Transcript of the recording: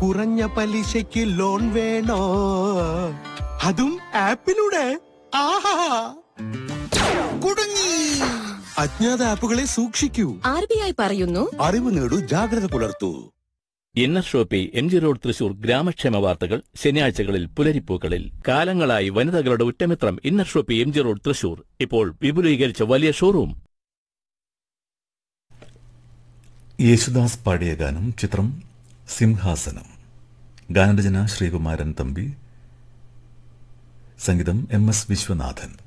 കുറഞ്ഞ പലിശയ്ക്ക് ലോൺ വേണോ അതും ആപ്പിലൂടെ ആഹാ കുടുങ്ങി അജ്ഞാത ആപ്പുകളെ സൂക്ഷിക്കൂ ആർ ബി ഐ പറയുന്നു അറിവ് നേടൂ ജാഗ്രത പുലർത്തൂ inner shoppe M G road Thrissur ഗ്രാമക്ഷേമ വാർത്തകൾ ശനിയാഴ്ചകളിൽ പുലരിപ്പൂക്കളിൽ കാലങ്ങളായി വനിതകളുടെ ഉറ്റമിത്രം inner shoppe M G road Thrissur ഇപ്പോൾ വിപുലീകരിച്ച വലിയ ഷോറൂം യേശുദാസ് പാടിയ ഗാനം ചിത്രം സിംഹാസനം ഗാനരചന ശ്രീകുമാരൻ തമ്പി സംഗീതം എം എസ് വിശ്വനാഥൻ